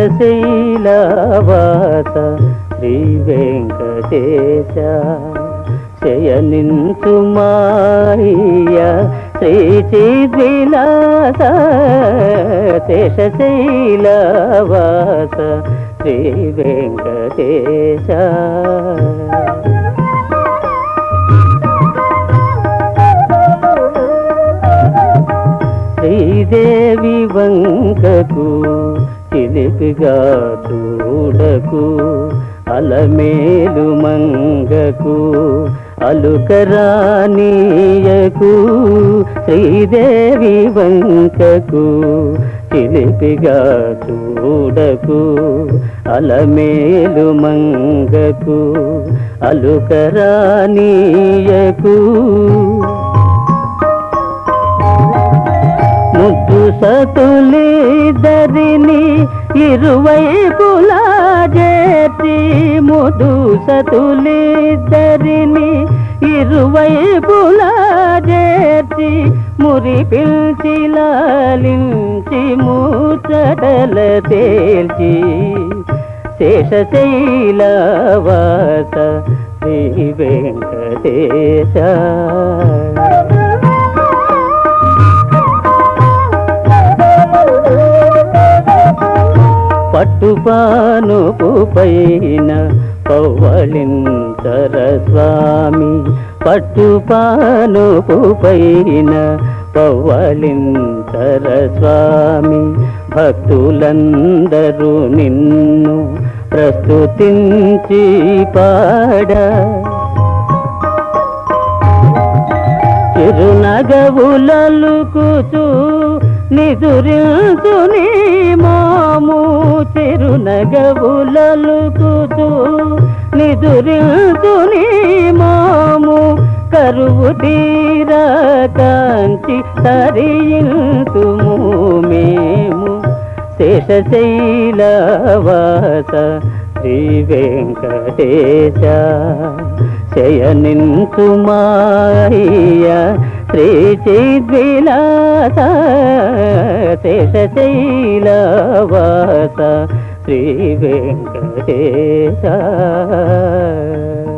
శేషశైలవాస శ్రీ వెంకటేశ శయనించు మాయ శ్రీ చిద్విలాస శేషశైలవాస శ్రీ వెంకటేశ శ్రీదేవి వంకకు చిలిపిగా చూడకు అలమేలు మంగకు అలుకరానీయకు శ్రీదేవి వంకకు చిలిపిగా చూడకు అలమేలు మంగకు అలుకరానీయకు ముద్దు సతులిద్దరిని ఇరువైపులా చేర్చి ముద్దు సతులిద్దరిని ఇరువైపులా చేర్చి మురి పిలిచి లాలించి ముచ్చటల తేల్చి శేషశైలవాస శ్రీ వెంకటేశ పట్టుపానుపు పైన పవ్వళింతర స్వామి పట్టుపానుపు పైన పవ్వళింతర స్వామి భక్తులందరూ నిన్ను ప్రస్తుతించి పాడ చిరునగవులలుకుచు నిదురించు నీ మాము చిరునగవులలుకుచు నిదురించు నీ మాము కరువు తీరా కాంచి తరియింతుము మేము శేషశైలవాస శ్రీ వెంకటేశ శయనించు మాయ శ్రీ చిద్విలాస శేషశైలవాస శ్రీ వెంకటేశ